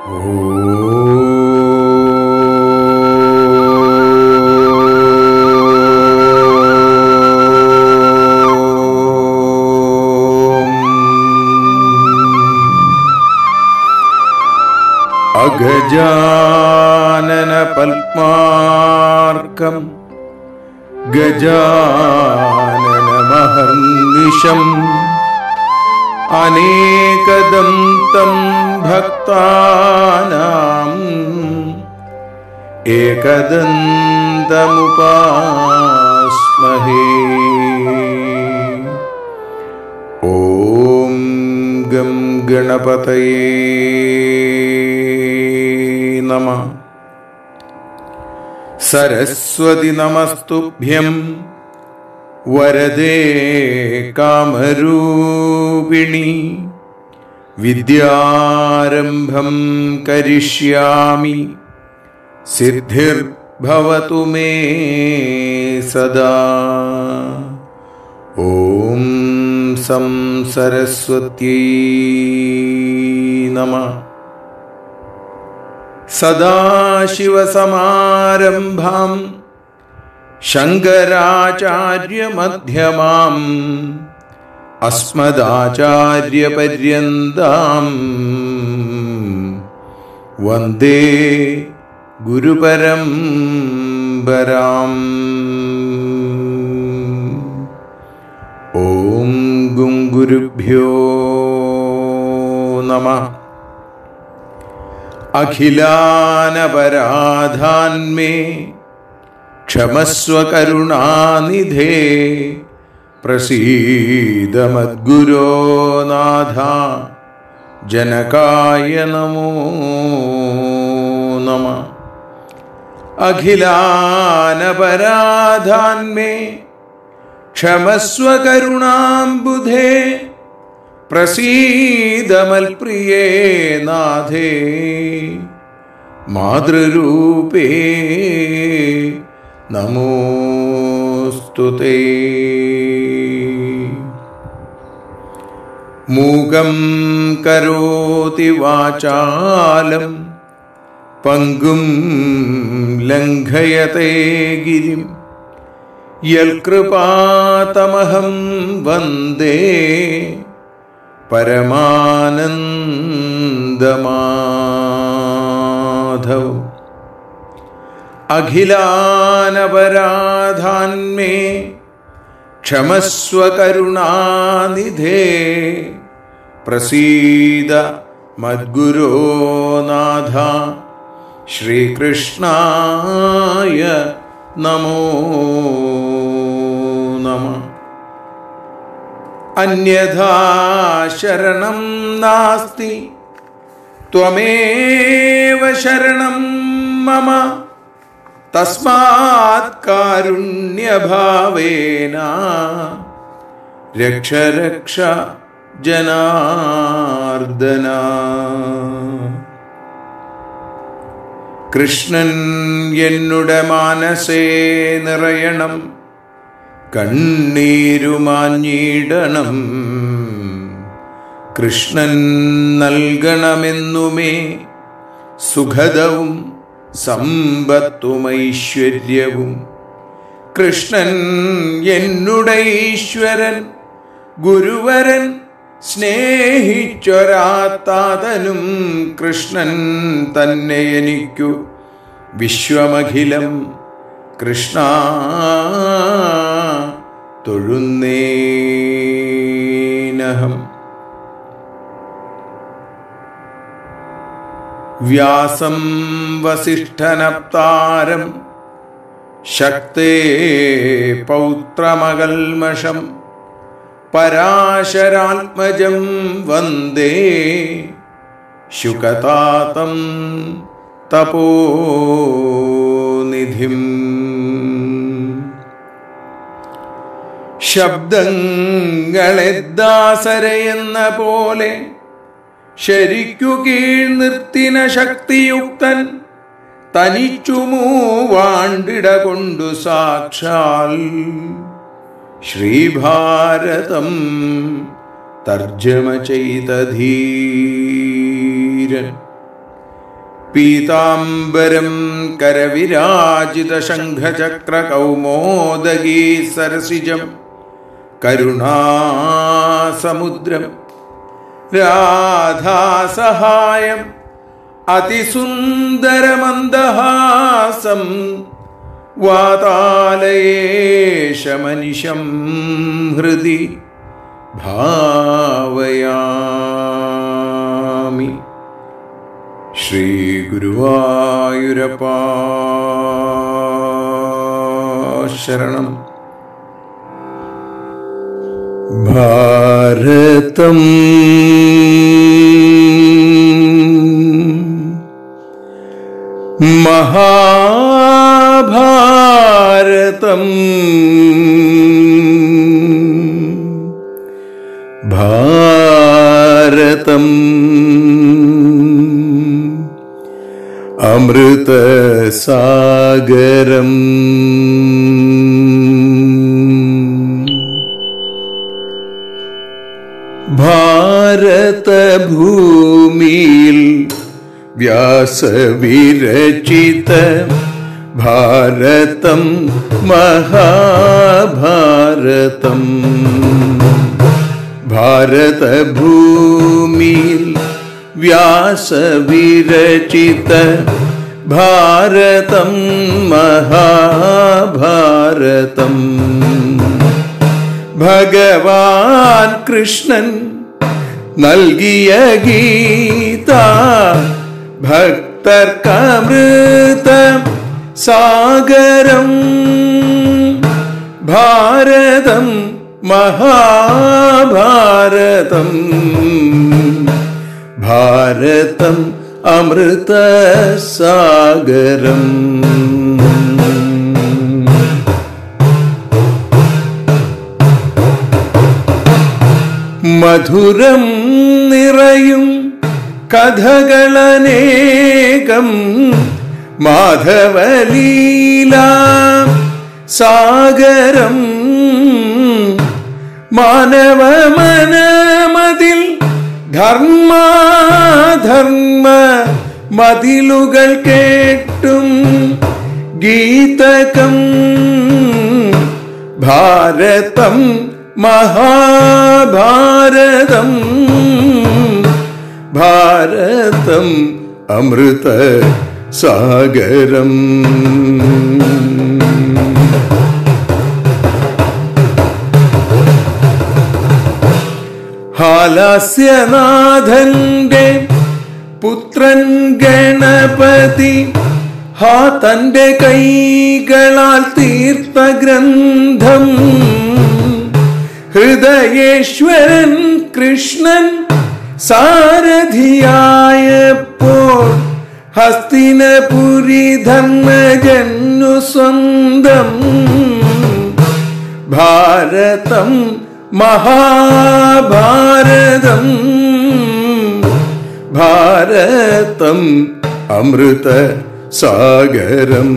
അഗജാനന പത്മാർക്കം ഗജാനന മഹർനിശം അനേകദം തം ഭക്താനാം ഏകദന്തമുപാസ്മഹേ ഓം ഗം ഗണപതയേ നമ സരസ്വതി നമസ്തുഭ്യം വരദേ കാമരൂപിണി വിദ്യാരംഭം കരിഷ്യാമി സിദ്ധിർഭവതു മേ സദാ ഓം സം സരസ്വത്യൈ നമ സദാശിവസമാരംഭാം ശങ്കരാചാര്യമധ്യമാം അസ്മദാചാര്യപര്യന്താം വന്ദേ ഗുരുപരംപരാം ഓം ഗും ഗുരുഭ്യോ നമ അഖിലാനപരാധാന്മേ ക്ഷമസ്വ കരുണാനിധേ പ്രസീദമദ്ഗുരോ നാഥ ജനകായ നമോ നമ അഖിലാനപരാധാന്മേ ക്ഷമസ്വ കരുണാംബുധേ പ്രസീദമൽപ്രിയേ നാഥേ മാതൃരൂപേ നമോസ്തുതേ മൂകം കരോതി വാചാലം പങ്കും ലംഘയത്തെ ഗിരിം യൽകൃപാതമഹം വന്ദേ പരമാനന്ദമാധവ് അഖിലാനപരാധാന്മേ ക്ഷമസ്വ കരുണാനിധേ പ്രസീദ മദ്ഗുരോ നാഥ ശ്രീകൃഷ്ണായ നമോ നമ അന്യഥാ ശരണം നാസ്തി ത്വമേവ ശരണം മമ തസ്മാത് കാരുണ്യഭാവേന രക്ഷ രക്ഷ ജനാർദ്ദന കൃഷ്ണൻ എന്നുടെ മാനസേ നിറയണം കണ്ണീരുമാഞ്ഞിടണം കൃഷ്ണൻ നൽകണമെന്നുമേ സുഖദവും സമ്പത്തുമൈശ്വര്യവും കൃഷ്ണൻ എന്നുടെ ഈശ്വരൻ ഗുരുവരൻ സ്നേഹിച്ചൊരാത്താതനും കൃഷ്ണൻ തന്നെ എനിക്കു വിശ്വമഖിലം കൃഷ്ണ തൊഴുന്നേനഹം വ്യാസം വസിഷ്ഠനപ്താരം ശക്തേ പൗത്രമകൽമഷം പരാശരാത്മജം വന്ദേ ശുകതാതം തപോനിധിം ശബ്ദങ്ങളെ ദാസരയെന്ന പോലെ ശരിക്കു കീഴ് നിർത്തിന ശക്തിയുക്തൻ തനിച്ചു മൂവാണ്ടിട കൊണ്ടു സാക്ഷാൽ ശ്രീഭാരതം തർജ്ജമ ചെയ്ത ധീരൻ പീതാംബരം കരവിരാജിത ശംഖചക്രകൗമോദഗീ സരസിജം കരുണാസമുദ്രം രാധാസഹായം അതിസുന്ദരമന്ദഹാസം വാതാലയേശമനിശം ഹൃദി ഭാവയാമി ശ്രീഗുരുവായൂരപ്പാ ശരണം ഭാരതം മഹാഭാരതം ഭാരതം അമൃതസാഗരം ഭാരതഭൂമിയിൽ വ്യാസവിരചിത ഭാരതം മഹാഭാരതം ഭാരതഭൂമിയിൽ വ്യാസവിരചിത ഭാരതം മഹാഭാരതം ഭഗവാൻ കൃഷ്ണൻ നൽകിയ ഗീത ഭക്തർക്കമൃത സാഗരം ഭാരതം മഹാഭാരതം ഭാരതം അമൃത സാഗരം മധുരം നിറയും കഥകളനേകം മാധവലീല സാഗരം മാനവ മനമതിൽ ധർമാധർമ്മ മതിലുകൾ കേട്ടും ഗീതകം ഭാരതം മഹാഭാരതം ഭാരതം അമൃത സാഗരം ഹാലാസ്യനാഥന്റെ പുത്രൻ ഗണപതി ഹാ തന്റെ കൈകളാൽ തീർത്ത ഗ്രന്ഥം ഹൃദയേശ്വരൻ കൃഷ്ണൻ സാരഥിയായപ്പോൾ ഹസ്തിനപുരി ധർമ്മജന്നു സ്വന്തം ഭാരതം മഹാഭാരതം ഭാരതം അമൃത സാഗരം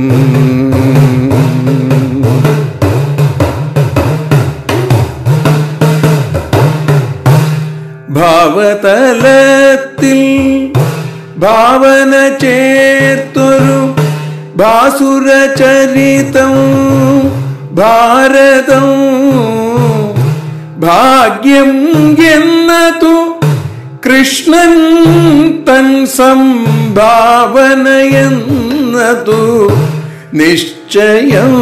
ഭാവതലത്തിൽ ഭാവന ചേർത്തൊരു ഭാസുരചരിതം ഭാരതം ഭാഗ്യം എന്നതു കൃഷ്ണൻ തൻ സംഭാവനയെന്നതു നിശ്ചയം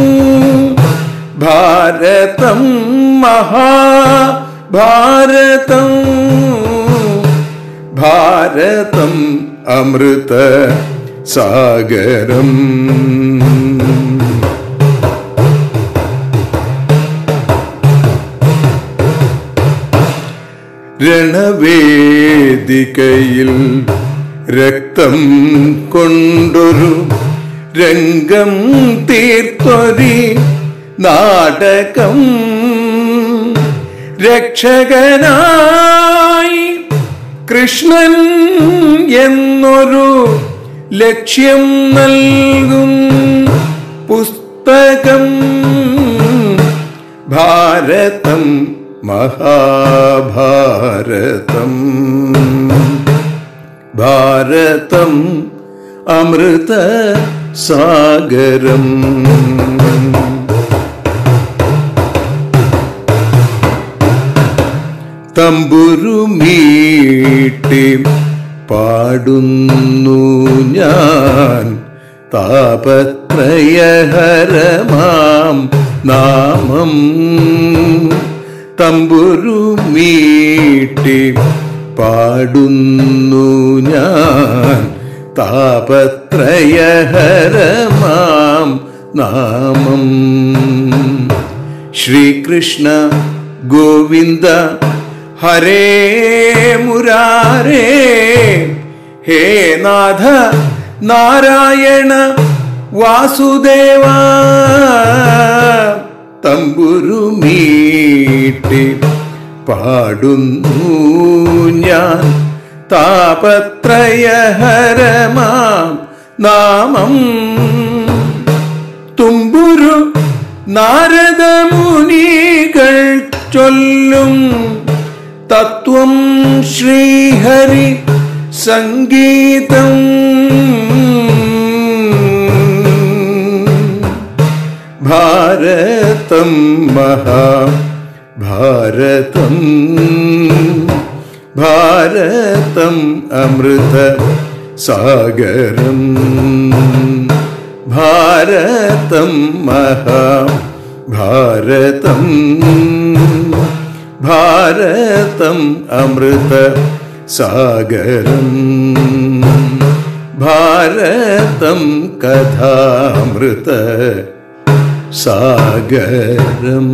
ഭാരതം മഹാഭാരതം ഭാരതം അമൃത സാഗരം രണവേദികയിൽ രക്തം കൊണ്ടൊരു രംഗം തീർത്തൊരി നാടകം രക്ഷകനായി കൃഷ്ണൻ എന്നൊരു ലക്ഷ്യം നൽകും പുസ്തകം ഭാരതം മഹാഭാരതം ഭാരതം അമൃത സാഗരം തമ്പുരുമീട്ടി പാടുന്നു ഞാൻ താപത്രയഹരമാം നാമം തമ്പുരുമീട്ടി പാടുന്നു ഞാൻ താപത്രയഹരമാം നാമം ശ്രീകൃഷ്ണ ഗോവിന്ദ ഹരേ മുരാരേ ഹേ നാഥ നാരായണ വാസുദേവ തമ്പുരുമീട്ടി പാടുന്നു ഞാൻ താപത്രയഹരമാം നാമം തുമ്പുരു നാരദമുനികൾ ചൊല്ലും തത്വം ശ്രീഹരി സംഗീതം ഭാരതം മഹാഭാരതം ഭാരതം അമൃത സാഗരം ഭാരതം മഹാഭാരതം ഭാരതം അമൃത സാഗരം ഭാരതം കഥാമൃത സാഗരം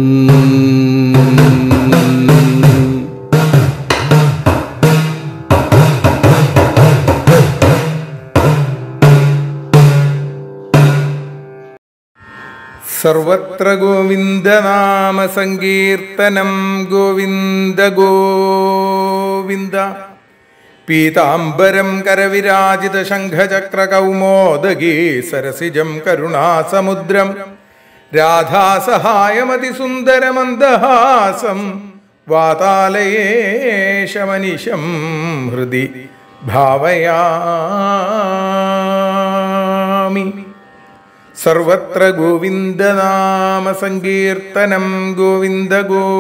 സർവത്ര ഗോവിന്ദനാമ സങ്കീർത്തനം ഗോവിന്ദ ഗോവിന്ദ പീതാംബരം കരവിരാജിത ശംഖചക്ര കൗമോദഗീ സരസിജം കരുണാസമുദ്രം രാധാസഹായമതിസുന്ദരമന്ദഹാസം വാതാലയേശമനിശം ഹൃദി ഭാവയാമി സർവത്ര ഗോവിന്ദനാമ സങ്കീർത്തനം ഗോവിന്ദ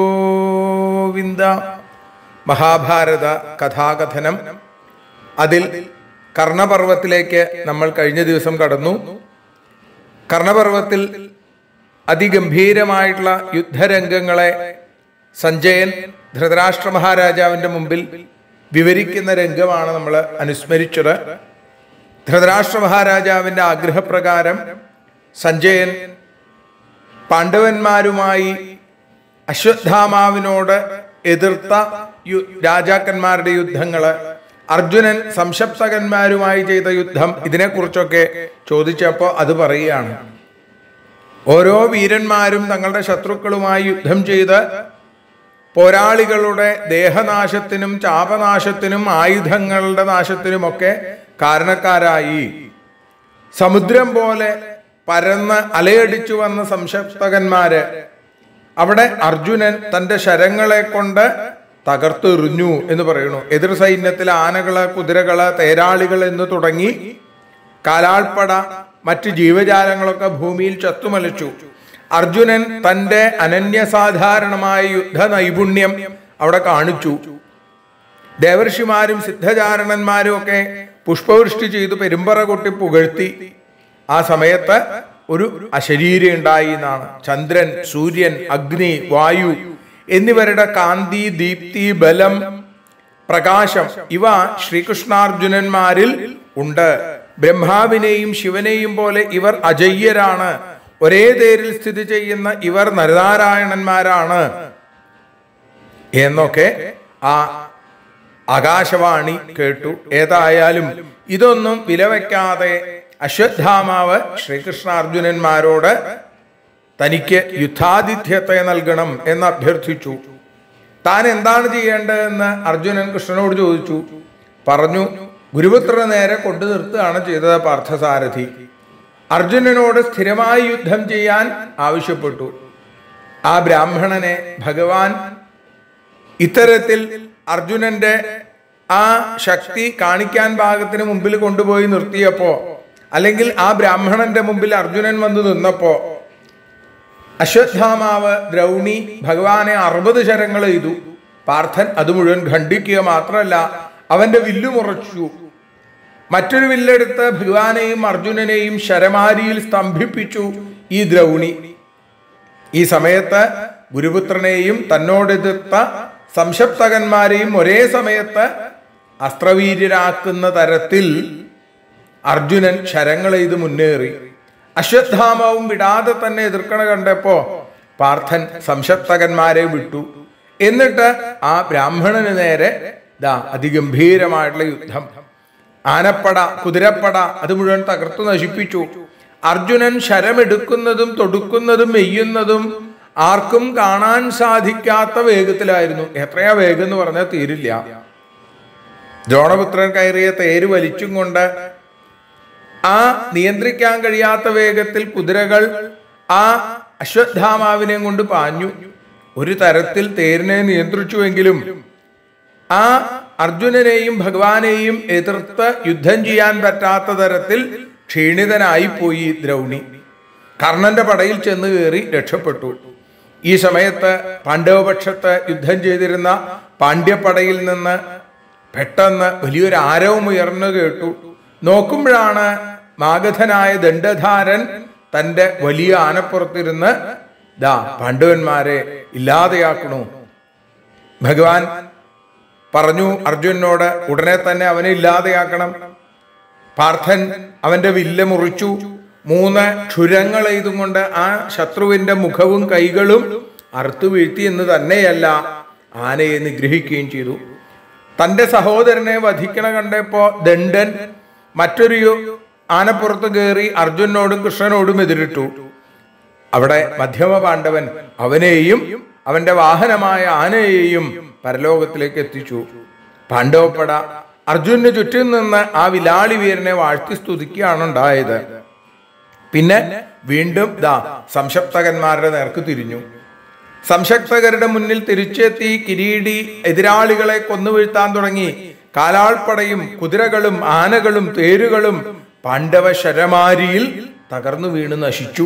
ഗോവിന്ദ മഹാഭാരത കഥാകഥനം അതിൽ കർണപർവത്തിലേക്ക് നമ്മൾ കഴിഞ്ഞ ദിവസം കടന്നു കർണപർവത്തിൽ അതിഗംഭീരമായിട്ടുള്ള യുദ്ധരംഗങ്ങളെ സഞ്ജയൻ ധൃതരാഷ്ട്ര മഹാരാജാവിന്റെ മുമ്പിൽ വിവരിക്കുന്ന രംഗമാണ് നമ്മൾ അനുസ്മരിച്ചത് ധൃതരാഷ്ട്ര മഹാരാജാവിന്റെ ആഗ്രഹപ്രകാരം സഞ്ജയൻ പാണ്ഡവന്മാരുമായി അശ്വത്ഥാമാവിനോട് എതിർത്ത യു- രാജാക്കന്മാരുടെ യുദ്ധങ്ങള് അർജുനൻ സംശപ്തകന്മാരുമായി ചെയ്ത യുദ്ധം ഇതിനെക്കുറിച്ചൊക്കെ ചോദിച്ചപ്പോൾ അത് പറയുകയാണ് ഓരോ വീരന്മാരും തങ്ങളുടെ ശത്രുക്കളുമായി യുദ്ധം ചെയ്ത് പോരാളികളുടെ ദേഹനാശത്തിനും ചാപനാശത്തിനും ആയുധങ്ങളുടെ നാശത്തിനുമൊക്കെ കാരണക്കാരായി സമുദ്രം പോലെ പരന്ന് അലയടിച്ചു വന്ന സംശപ്തകന്മാര് അവിടെ അർജുനൻ തന്റെ ശരങ്ങളെ കൊണ്ട് തകർത്തെറിഞ്ഞു എന്ന് പറയുന്നു എതിർ സൈന്യത്തിൽ ആനകള് കുതിരകള് തേരാളികൾ എന്ന് തുടങ്ങി കാലാൾപ്പട മറ്റ് ജീവജാലങ്ങളൊക്കെ ഭൂമിയിൽ ചത്തുമലച്ചു അർജുനൻ തന്റെ അനന്യസാധാരണമായ യുദ്ധ നൈപുണ്യം അവിടെ കാണിച്ചു ദേവർഷിമാരും സിദ്ധചാരണന്മാരും ഒക്കെ പുഷ്പവൃഷ്ടി ചെയ്തു പെരുമ്പറ കൊട്ടി പുകഴ്ത്തി ആ സമയത്ത് ഒരു അശരീരി ഉണ്ടായി എന്നാണ് ചന്ദ്രൻ സൂര്യൻ അഗ്നി വായു എന്നിവരുടെ കാന്തി ദീപ്തി ബലം പ്രകാശം ഇവ ശ്രീകൃഷ്ണാർജുനന്മാരിൽ ഉണ്ട് ബ്രഹ്മാവിനെയും ശിവനെയും പോലെ ഇവർ അജയ്യരാണ് ഒരേ തേരിൽ സ്ഥിതി ചെയ്യുന്ന ഇവർ നരനാരായണന്മാരാണ് എന്നൊക്കെ ആ ആകാശവാണി കേട്ടു ഏതായാലും ഇതൊന്നും വിലവെക്കാതെ അശ്വത്ഥാമാവ് ശ്രീകൃഷ്ണാർജുനന്മാരോട് തനിക്ക് യുദ്ധാതിഥ്യത്തെ നൽകണം എന്ന് അഭ്യർത്ഥിച്ചു താൻ എന്താണ് ചെയ്യേണ്ടതെന്ന് അർജുനൻ കൃഷ്ണനോട് ചോദിച്ചു പറഞ്ഞു ഗുരുപുത്രനെ നേരെ കൊണ്ടു നിർത്തുകയാണ് ചെയ്തത് പാർത്ഥസാരഥി അർജുനനോട് സ്ഥിരമായി യുദ്ധം ചെയ്യാൻ ആവശ്യപ്പെട്ടു ആ ബ്രാഹ്മണനെ ഭഗവാൻ ഇത്തരത്തിൽ അർജുനന്റെ ആ ശക്തി കാണിക്കാൻ പാകത്തിന് മുമ്പിൽ കൊണ്ടുപോയി നിർത്തിയപ്പോ അല്ലെങ്കിൽ ആ ബ്രാഹ്മണന്റെ മുമ്പിൽ അർജുനൻ വന്ന് നിന്നപ്പോ അശ്വത്ഥാമാവ് ദ്രൗണി ഭഗവാനെ അറുപത് ശരങ്ങൾ ചെയ്തു പാർത്ഥൻ അത് മുഴുവൻ ഖണ്ഡിക്കുക മാത്രമല്ല അവന്റെ വില്ലു മുറച്ചു മറ്റൊരു വില്ലെടുത്ത് ഭഗവാനെയും അർജുനനെയും ശരമാരിയിൽ സ്തംഭിപ്പിച്ചു ഈ ദ്രൗണി ഈ സമയത്ത് ഗുരുപുത്രനെയും തന്നോടെതിർത്ത സംശപ്തകന്മാരെയും ഒരേ സമയത്ത് അസ്ത്രവീര്യരാക്കുന്ന തരത്തിൽ അർജുനൻ ശരങ്ങൾ ചെയ്ത് മുന്നേറി അശ്വത്ഥാമാവും വിടാതെ തന്നെ എതിർക്കണ കണ്ടപ്പോ പാർത്ഥൻ സംശപ്തകന്മാരെ വിട്ടു എന്നിട്ട് ആ ബ്രാഹ്മണന് നേരെ ദാ അതിഗംഭീരമായിട്ടുള്ള യുദ്ധം ആനപ്പട കുതിരപ്പട അത് മുഴുവൻ തകർത്തു നശിപ്പിച്ചു അർജുനൻ ശരമെടുക്കുന്നതും തൊടുക്കുന്നതും മെയ്യുന്നതും ആർക്കും കാണാൻ സാധിക്കാത്ത വേഗത്തിലായിരുന്നു എത്രയാ വേഗം എന്ന് പറഞ്ഞാൽ തീരില്ല ദ്രോണപുത്രൻ കയറിയ തേര് വലിച്ചും കൊണ്ട് ആ നിയന്ത്രിക്കാൻ കഴിയാത്ത വേഗത്തിൽ കുതിരകൾ ആ അശ്വത്ഥാമാവിനെ കൊണ്ട് പാഞ്ഞു ഒരു തരത്തിൽ തേരിനെ നിയന്ത്രിച്ചുവെങ്കിലും ആ അർജുനനെയും ഭഗവാനെയും എതിർത്ത് യുദ്ധം ചെയ്യാൻ പറ്റാത്ത തരത്തിൽ ക്ഷീണിതനായി പോയി ദ്രൗണി കർണന്റെ പടയിൽ ചെന്ന് കയറി രക്ഷപ്പെട്ടു ഈ സമയത്ത് പാണ്ഡവപക്ഷത്ത് യുദ്ധം ചെയ്തിരുന്ന പാണ്ഡ്യപ്പടയിൽ നിന്ന് പെട്ടെന്ന് വലിയൊരു ആരവം ഉയർന്നു കേട്ടു നോക്കുമ്പോഴാണ് മാഗധനായ ദണ്ഡധാരൻ തന്റെ വലിയ ആനപ്പുറത്തിരുന്ന് ദാ പാണ്ഡവന്മാരെ ഇല്ലാതെയാക്കണു ഭഗവാൻ പറഞ്ഞു അർജുനോട് ഉടനെ തന്നെ അവനെ ഇല്ലാതെയാക്കണം പാർത്ഥൻ അവന്റെ വില്ല് മുറിച്ചു മൂന്ന് ക്ഷുരങ്ങൾ എഴുതും കൊണ്ട് ആ ശത്രുവിന്റെ മുഖവും കൈകളും അറുത്തു വീഴ്ത്തി എന്ന് തന്നെയല്ല ആനയെ നിഗ്രഹിക്കുകയും ചെയ്തു തന്റെ സഹോദരനെ വധിക്കണ കണ്ടപ്പോ ദണ്ഡൻ മറ്റൊരു ആനപ്പുറത്ത് കയറി അർജുനോടും കൃഷ്ണനോടും എതിരിട്ടു അവിടെ മധ്യമ പാണ്ഡവൻ അവനെയും അവന്റെ വാഹനമായ ആനയെയും പരലോകത്തിലേക്ക് എത്തിച്ചു പാണ്ഡവപ്പട അർജുനന് ചുറ്റും നിന്ന് ആ വിലാളി വീരനെ വാഴ്ത്തി സ്തുതിക്കുകയാണ് ഉണ്ടായത് പിന്നെ വീണ്ടും ദാ സംശപ്തകന്മാരുടെ നേർക്ക് തിരിഞ്ഞു സംശക്തകരുടെ മുന്നിൽ തിരിച്ചെത്തി കിരീടി എതിരാളികളെ കൊന്നുവീഴ്ത്താൻ തുടങ്ങി കാലാൾപ്പടയും കുതിരകളും ആനകളും തേരുകളും പാണ്ഡവ ശരമാരിയിൽ തകർന്നു വീണ് നശിച്ചു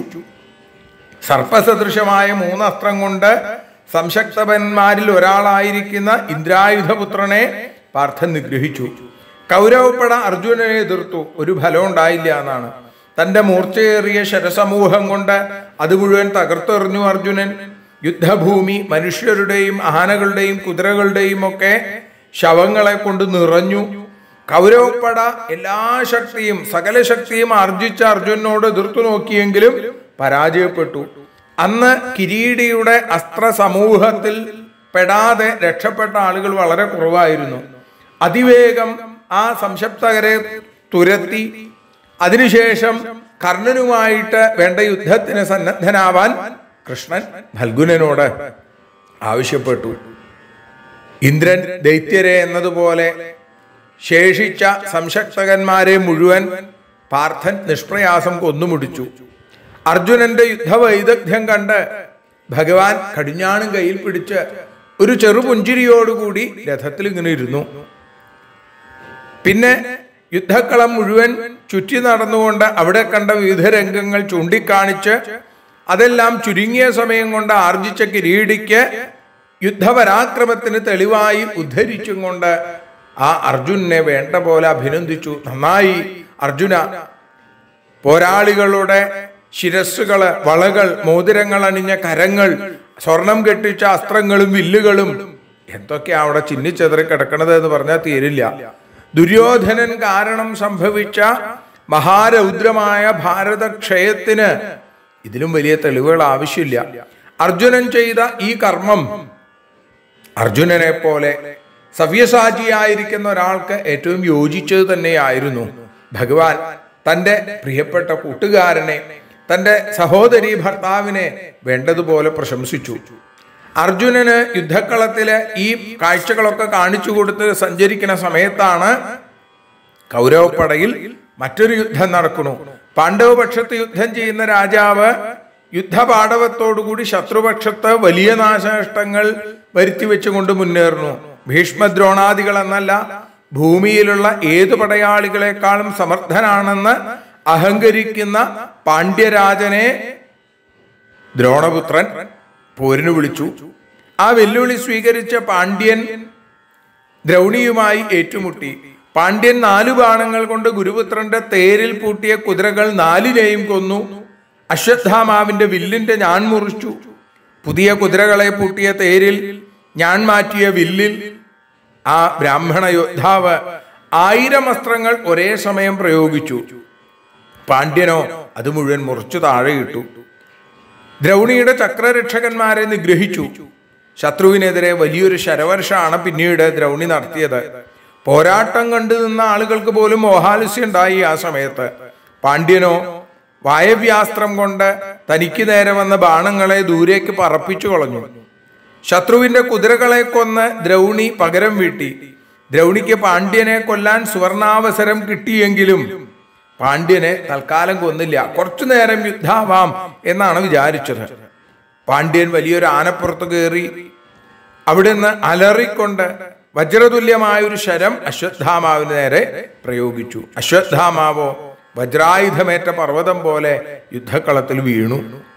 സർപ്പസദൃശമായ മൂന്നസ്ത്രം കൊണ്ട് സംശക്തപന്മാരിൽ ഒരാളായിരിക്കുന്ന ഇന്ദ്രായുധപുത്രനെ പാർത്ഥൻ നിഗ്രഹിച്ചു കൗരവപ്പട അർജുനനെ എതിർത്തു ഒരു ഫലം ഉണ്ടായില്ല എന്നാണ് തന്റെ മൂർച്ചയേറിയ ശരസമൂഹം കൊണ്ട് അത് മുഴുവൻ തകർത്തെറിഞ്ഞു അർജുനൻ യുദ്ധഭൂമി മനുഷ്യരുടെയും ആനകളുടെയും കുതിരകളുടെയും ഒക്കെ ശവങ്ങളെ കൊണ്ട് നിറഞ്ഞു കൗരവപ്പട എല്ലാ ശക്തിയും സകല ശക്തിയും ആർജിച്ച അർജുനോട് എതിർത്തു നോക്കിയെങ്കിലും പരാജയപ്പെട്ടു അന്ന് കിരീടിയുടെ അസ്ത്ര സമൂഹത്തിൽ പെടാതെ രക്ഷപ്പെട്ട ആളുകൾ വളരെ കുറവായിരുന്നു അതിവേഗം ആ സംശപ്തകരെ തുരത്തി അതിനുശേഷം കർണനുമായിട്ട് വേണ്ട യുദ്ധത്തിന് സന്നദ്ധനാവാൻ കൃഷ്ണൻ ഫൽഗുനനോട് ആവശ്യപ്പെട്ടു ഇന്ദ്രൻ ദൈത്യരെ എന്നതുപോലെ ശേഷിച്ച സംശക്തകന്മാരെ മുഴുവൻ പാർത്ഥൻ നിഷ്പ്രയാസം കൊന്നുമുടിച്ചു അർജുനന്റെ യുദ്ധവൈദഗ്ധ്യം കണ്ട് ഭഗവാൻ കടിഞ്ഞാണും കയ്യിൽ പിടിച്ച് ഒരു ചെറുപുഞ്ചിരിയോടുകൂടി രഥത്തിൽ ഇങ്ങനെ ഇരുന്നു പിന്നെ യുദ്ധക്കളം മുഴുവൻ ചുറ്റി നടന്നുകൊണ്ട് അവിടെ കണ്ട വിവിധ രംഗങ്ങൾ ചൂണ്ടിക്കാണിച്ച് അതെല്ലാം ചുരുങ്ങിയ സമയം കൊണ്ട് ആർജിച്ച കിരീടിക്ക് യുദ്ധപരാക്രമത്തിന് തെളിവായി ഉദ്ധരിച്ചും കൊണ്ട് ആ അർജുനെ വേണ്ട പോലെ അഭിനന്ദിച്ചു നന്നായി അർജുന പോരാളികളുടെ ശിരസ്സുകള് വളകൾ മോതിരങ്ങൾ അണിഞ്ഞ കരങ്ങൾ സ്വർണം കെട്ടിച്ച അസ്ത്രങ്ങളും വില്ലുകളും എന്തൊക്കെയാ അവിടെ ചിന്നിച്ചെതറി കിടക്കണത് എന്ന് പറഞ്ഞാൽ തീരില്ല ദുര്യോധനൻ കാരണം സംഭവിച്ച മഹാരൗദ്രമായ ഭാരതക്ഷയത്തിന് ഇതിലും വലിയ തെളിവുകൾ ആവശ്യമില്ല അർജുനൻ ചെയ്ത ഈ കർമ്മം അർജുനനെ പോലെ സവ്യസാചിയായിരിക്കുന്ന ഒരാൾക്ക് ഏറ്റവും യോജിച്ചത് തന്നെയായിരുന്നു ഭഗവാൻ തന്റെ പ്രിയപ്പെട്ട കൂട്ടുകാരനെ തന്റെ സഹോദരി ഭർത്താവിനെ വേണ്ടതുപോലെ പ്രശംസിച്ചു അർജുനന് യുദ്ധക്കളത്തിലെ ഈ കാഴ്ചകളൊക്കെ കാണിച്ചു കൊടുത്ത് സഞ്ചരിക്കുന്ന സമയത്താണ് കൗരവപ്പടയിൽ മറ്റൊരു യുദ്ധം നടക്കുന്നു പാണ്ഡവപക്ഷത്ത് യുദ്ധം ചെയ്യുന്ന രാജാവ് യുദ്ധപാടവത്തോടുകൂടി ശത്രുപക്ഷത്ത് വലിയ നാശനഷ്ടങ്ങൾ വരുത്തി വെച്ചുകൊണ്ട് മുന്നേറുന്നു ഭീഷ്മദ്രോണാദികൾ എന്നല്ല ഭൂമിയിലുള്ള ഏതു പടയാളികളെക്കാളും സമർത്ഥനാണെന്ന് അഹങ്കരിക്കുന്ന പാണ്ഡ്യരാജനെ ദ്രോണപുത്രൻ പോരിന് വിളിച്ചു ആ വെല്ലുവിളി സ്വീകരിച്ച പാണ്ഡ്യൻ ദ്രൗണിയുമായി ഏറ്റുമുട്ടി പാണ്ഡ്യൻ നാലു ബാണങ്ങൾ കൊണ്ട് ഗുരുപുത്രന്റെ തേരിൽ പൂട്ടിയ കുതിരകൾ നാലിനെയും കൊന്നു അശ്വത്ഥാമാവിന്റെ വില്ലിന്റെ ഞാൻ മുറിച്ചു പുതിയ കുതിരകളെ പൂട്ടിയ തേരിൽ ഞാൻ മാറ്റിയ വില്ലിൽ ആ ബ്രാഹ്മണ യോദ്ധാവ് ആയിരം അസ്ത്രങ്ങൾ ഒരേ സമയം പ്രയോഗിച്ചു പാണ്ഡ്യനോ അത് മുഴുവൻ മുറിച്ചു താഴെയിട്ടു ദ്രൗണിയുടെ ചക്രരക്ഷകന്മാരെ നിഗ്രഹിച്ചു ശത്രുവിനെതിരെ വലിയൊരു ശരവർഷമാണ് പിന്നീട് ദ്രൗണി നടത്തിയത് പോരാട്ടം കണ്ടു നിന്ന ആളുകൾക്ക് പോലും മോഹാലസ്യം ഉണ്ടായി ആ സമയത്ത് പാണ്ഡ്യനോ വായവ്യാസ്ത്രം കൊണ്ട് തനിക്ക് നേരെ വന്ന ബാണങ്ങളെ ദൂരേക്ക് പറപ്പിച്ചു കളഞ്ഞു ശത്രുവിന്റെ കുതിരകളെ കൊന്ന് ദ്രൗണി പകരം വീട്ടി ദ്രൗണിക്ക് പാണ്ഡ്യനെ കൊല്ലാൻ സുവർണാവസരം കിട്ടിയെങ്കിലും പാണ്ഡ്യനെ തൽക്കാലം കൊന്നില്ല കുറച്ചു നേരം യുദ്ധാവാം എന്നാണ് വിചാരിച്ചത് പാണ്ഡ്യൻ വലിയൊരു ആനപ്പുറത്ത് കയറി അവിടുന്ന് അലറിക്കൊണ്ട് വജ്രതുല്യമായ ഒരു ശരം അശ്വത്ഥാമാവിന് നേരെ പ്രയോഗിച്ചു അശ്വത്ഥാമാവോ വജ്രായുധമേറ്റ പർവ്വതം പോലെ യുദ്ധക്കളത്തിൽ വീണു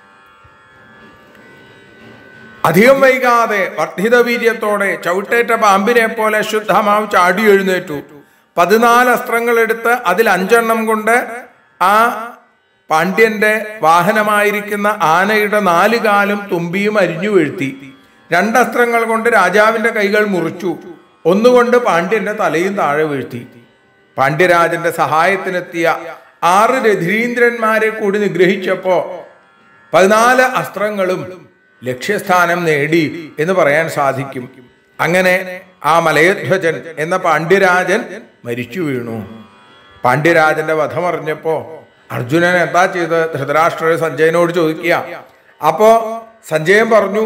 അധികം വൈകാതെ വർദ്ധിത വീര്യത്തോടെ ചവിട്ടേറ്റ പാമ്പിനെ പോലെ അശ്വത്ഥാമാവ് ചാടി എഴുന്നേറ്റു പതിനാല് അസ്ത്രങ്ങൾ എടുത്ത് അതിൽ അഞ്ചെണ്ണം കൊണ്ട് ആ പാണ്ഡ്യന്റെ വാഹനമായിരിക്കുന്ന ആനയുടെ നാല് കാലും തുമ്പിയും അരിഞ്ഞു വീഴ്ത്തി രണ്ടസ്ത്രങ്ങൾ കൊണ്ട് രാജാവിന്റെ കൈകൾ മുറിച്ചു ഒന്നുകൊണ്ട് പാണ്ഡ്യന്റെ തലയും താഴെ വീഴ്ത്തി പാണ്ഡ്യരാജന്റെ സഹായത്തിനെത്തിയ ആറ് രഥീന്ദ്രന്മാരെ കൂടി നിഗ്രഹിച്ചപ്പോ പതിനാല് അസ്ത്രങ്ങളും ലക്ഷ്യസ്ഥാനം നേടി എന്ന് പറയാൻ സാധിക്കും അങ്ങനെ ആ മലയധ്വജൻ എന്ന പാണ്ഡ്യരാജൻ മരിച്ചു വീണു പാണ്ഡ്യരാജന്റെ വധമറിഞ്ഞപ്പോ അർജുനൻ എന്താ ചെയ്ത് ധൃതരാഷ്ട്ര സഞ്ജയനോട് ചോദിക്കുക അപ്പോ സഞ്ജയൻ പറഞ്ഞു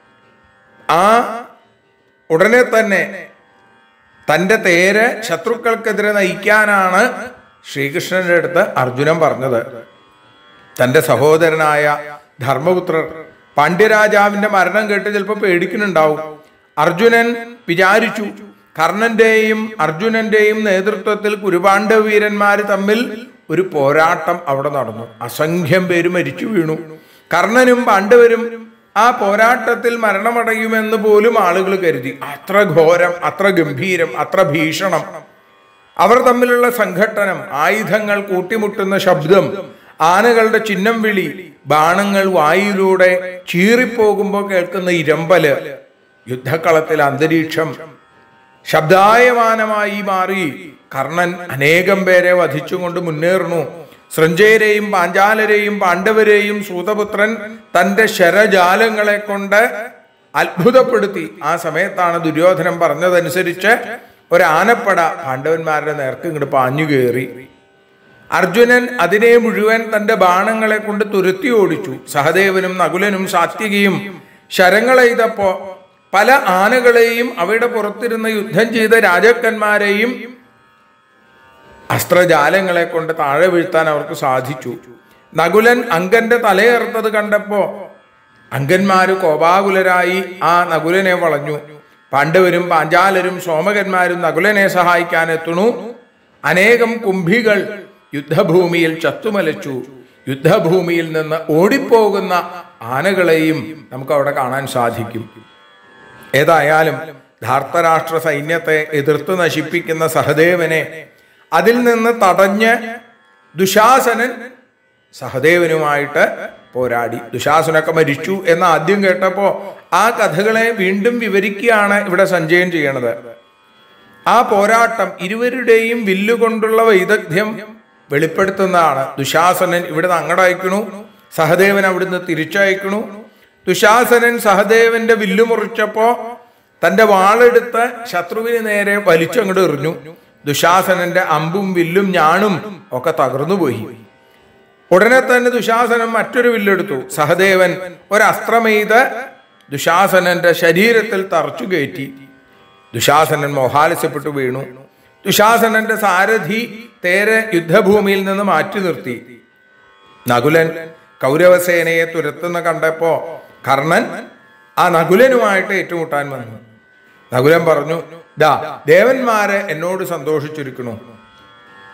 ആ ഉടനെ തന്നെ തന്റെ തേര് ശത്രുക്കൾക്കെതിരെ നയിക്കാനാണ് ശ്രീകൃഷ്ണന്റെ അടുത്ത് അർജുനൻ പറഞ്ഞത് തന്റെ സഹോദരനായ ധർമ്മപുത്രർ പാണ്ഡ്യരാജാവിന്റെ മരണം കേട്ട് ചിലപ്പോൾ പേടിക്കുന്നുണ്ടാവും അർജുനൻ വിചാരിച്ചു കർണന്റെയും അർജുനന്റെയും നേതൃത്വത്തിൽ കുരുപാണ്ഡവ വീരന്മാർ തമ്മിൽ ഒരു പോരാട്ടം അവിടെ നടന്നു അസംഖ്യം പേര് മരിച്ചു വീണു കർണനും പാണ്ഡവരും ആ പോരാട്ടത്തിൽ മരണമടയുമെന്ന് പോലും ആളുകൾ കരുതി അത്ര ഘോരം അത്ര ഗംഭീരം അത്ര ഭീഷണം അവർ തമ്മിലുള്ള സംഘട്ടനം ആയുധങ്ങൾ കൂട്ടിമുട്ടുന്ന ശബ്ദം ആനകളുടെ ചിഹ്നം വിളി ബാണങ്ങൾ വായുവിലൂടെ ചീറിപ്പോകുമ്പോൾ കേൾക്കുന്ന ഇരമ്പല് യുദ്ധക്കളത്തിൽ അന്തരീക്ഷം ശബ്ദായമാനമായി മാറി കർണൻ അനേകം പേരെ വധിച്ചുകൊണ്ട് മുന്നേറുന്നു സൃഞ്ജയരെയും പാഞ്ചാലരെയും പാണ്ഡവരെയും സൂതപുത്രൻ തന്റെ ശരജാലങ്ങളെ കൊണ്ട് അത്ഭുതപ്പെടുത്തി ആ സമയത്താണ് ദുര്യോധനൻ പറഞ്ഞതനുസരിച്ച് ഒരു ആനപ്പട പാണ്ഡവന്മാരുടെ നേർക്ക് ഇങ്ങോട്ട് പാഞ്ഞു കയറി അർജുനൻ അതിനെ മുഴുവൻ തന്റെ ബാണങ്ങളെ കൊണ്ട് തുരത്തി ഓടിച്ചു സഹദേവനും നകുലനും സാത്വികയും ശരങ്ങളെയ്തപ്പോ പല ആനകളെയും അവയുടെ പുറത്തിരുന്ന് യുദ്ധം ചെയ്ത രാജാക്കന്മാരെയും അസ്ത്രജാലങ്ങളെ കൊണ്ട് താഴെ വീഴ്ത്താൻ അവർക്ക് സാധിച്ചു നകുലൻ അങ്കന്റെ തലയേർത്തത് കണ്ടപ്പോ അങ്കന്മാര് കോപാകുലരായി ആ നകുലനെ വളഞ്ഞു പാണ്ഡവരും പാഞ്ചാലരും സോമകന്മാരും നകുലനെ സഹായിക്കാൻ എത്തുന്നു അനേകം കുംഭികൾ യുദ്ധഭൂമിയിൽ ചത്തുമലച്ചു യുദ്ധഭൂമിയിൽ നിന്ന് ഓടിപ്പോകുന്ന ആനകളെയും നമുക്ക് അവിടെ കാണാൻ സാധിക്കും ഏതായാലും ധാർത്തരാഷ്ട്ര സൈന്യത്തെ എതിർത്ത് നശിപ്പിക്കുന്ന സഹദേവനെ അതിൽ നിന്ന് തടഞ്ഞ് ദുശാസനൻ സഹദേവനുമായിട്ട് പോരാടി ദുശാസനൊക്കെ മരിച്ചു എന്ന് ആദ്യം കേട്ടപ്പോ ആ കഥകളെ വീണ്ടും വിവരിക്കുകയാണ് ഇവിടെ സഞ്ജയൻ ചെയ്യണത് ആ പോരാട്ടം ഇരുവരുടെയും വില്ലുകൊണ്ടുള്ള വൈദഗ്ധ്യം വെളിപ്പെടുത്തുന്നതാണ് ദുശാസനൻ ഇവിടെ അങ്ങട് അയക്കണു സഹദേവൻ അവിടുന്ന് തിരിച്ചയക്കണു ദുശാസനൻ സഹദേവന്റെ വില്ലു മുറിച്ചപ്പോ തന്റെ വാളെടുത്ത് ശത്രുവിന് നേരെ വലിച്ചങ്ങോട്ട് എറിഞ്ഞു ദുശാസനന്റെ അമ്പും വില്ലും ഞാണും ഒക്കെ തകർന്നുപോയി ഉടനെ തന്നെ ദുശാസനൻ മറ്റൊരു വില്ലെടുത്തു സഹദേവൻ ഒരസ്ത്രമെയ്ത് ദുശാസനന്റെ ശരീരത്തിൽ തറച്ചു കയറ്റി ദുശാസനൻ മോഹാലസ്യപ്പെട്ടു വീണു ദുശാസനന്റെ സാരഥി തേരെ യുദ്ധഭൂമിയിൽ നിന്ന് മാറ്റി നിർത്തി നകുലൻ കൗരവസേനയെ തുരത്തുന്ന കണ്ടപ്പോ കർണൻ ആ നകുലനുമായിട്ട് ഏറ്റുമുട്ടാൻ വന്നു നകുലൻ പറഞ്ഞു ദാ ദേവന്മാരെ എന്നോട് സന്തോഷിച്ചിരിക്കണു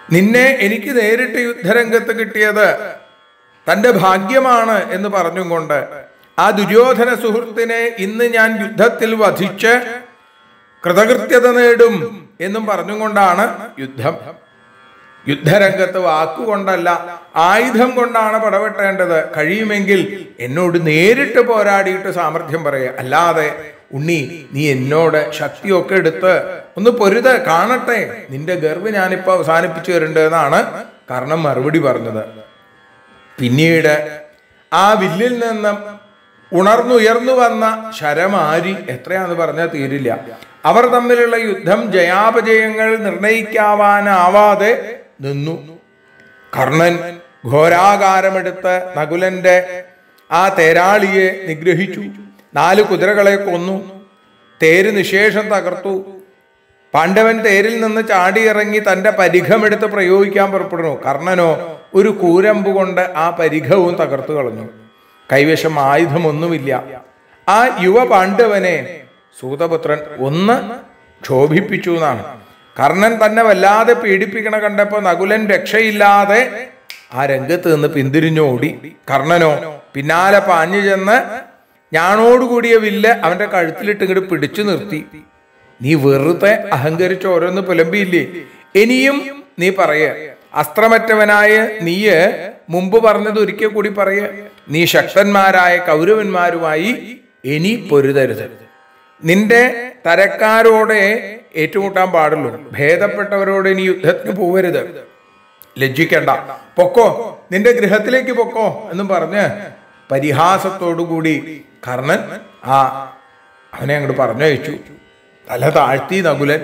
നിന്നെ എനിക്ക് നേരിട്ട് യുദ്ധരംഗത്ത് കിട്ടിയത് തന്റെ ഭാഗ്യമാണ് എന്ന് പറഞ്ഞും കൊണ്ട് ആ ദുര്യോധന സുഹൃത്തിനെ ഇന്ന് ഞാൻ യുദ്ധത്തിൽ വധിച്ച് കൃതകൃത്യത നേടും എന്നും പറഞ്ഞുകൊണ്ടാണ് യുദ്ധം യുദ്ധരംഗത്ത് വാക്കുകൊണ്ടല്ല ആയുധം കൊണ്ടാണ് പടവെട്ടേണ്ടത് കഴിയുമെങ്കിൽ എന്നോട് നേരിട്ട് പോരാടിയിട്ട് സാമർഥ്യം പറയുക അല്ലാതെ ഉണ്ണി നീ എന്നോട് ശക്തിയൊക്കെ എടുത്ത് ഒന്ന് പൊരുത് കാണട്ടെ നിന്റെ ഗർവ് ഞാനിപ്പോ അവസാനിപ്പിച്ചു തരുന്നുണ്ട് എന്നാണ് കാരണം മറുപടി പറഞ്ഞത് പിന്നീട് ആ വില്ലിൽ നിന്നും ഉണർന്നുയർന്നു വന്ന ശരമാരി എത്രയാന്ന് പറഞ്ഞാൽ തീരില്ല അവർ തമ്മിലുള്ള യുദ്ധം ജയാപജയങ്ങൾ നിർണയിക്കാവാനാവാതെ നിന്നു കർണൻ ഘോരാകാരമെടുത്ത് നകുലന്റെ ആ തേരാളിയെ നിഗ്രഹിച്ചു നാല് കുതിരകളെ കൊന്നു തേര് നിശേഷം തകർത്തു പാണ്ഡവൻ തേരിൽ നിന്ന് ചാടിയിറങ്ങി തന്റെ പരിഘമെടുത്ത് പ്രയോഗിക്കാൻ പുറപ്പെടുന്നു കർണനോ ഒരു കൂരമ്പ് കൊണ്ട് ആ പരിഘവും തകർത്തു കളഞ്ഞു കൈവശം ആയുധമൊന്നുമില്ല ആ യുവ പാണ്ഡവനെ സൂതപുത്രൻ ഒന്ന് ക്ഷോഭിപ്പിച്ചു എന്നാണ് കർണൻ തന്നെ വല്ലാതെ പീഡിപ്പിക്കണ കണ്ടപ്പോ നകുലൻ രക്ഷയില്ലാതെ ആ രംഗത്ത് നിന്ന് പിന്തിരിഞ്ഞോടി കർണനോ പിന്നാലെ പാഞ്ഞു ചെന്ന് ഞാണോടുകൂടിയ വില്ല് അവന്റെ കഴുത്തിലിട്ട് ഇങ്ങോട്ട് പിടിച്ചു നിർത്തി നീ വെറുതെ അഹങ്കരിച്ച് ഓരോന്ന് പുലമ്പിയില്ലേ ഇനിയും നീ പറയ അസ്ത്രമറ്റവനായ നീയ് മുമ്പ് പറഞ്ഞത് ഒരിക്കൽ കൂടി പറയ നീ ശക്തന്മാരായ കൗരവന്മാരുമായി ഇനി പൊരുതരുത് നിന്റെ തരക്കാരോടെ ഏറ്റുമുട്ടാൻ പാടുള്ളൂ ഭേദപ്പെട്ടവരോട് ഇനി യുദ്ധത്തിന് പോവരുത് ലജ്ജിക്കണ്ട പൊക്കോ നിന്റെ ഗൃഹത്തിലേക്ക് പൊക്കോ എന്നും പറഞ്ഞ് പരിഹാസത്തോടുകൂടി കർണൻ ആ അവനെ അങ്ങോട്ട് പറഞ്ഞയച്ചു തല താഴ്ത്തി നകുലൻ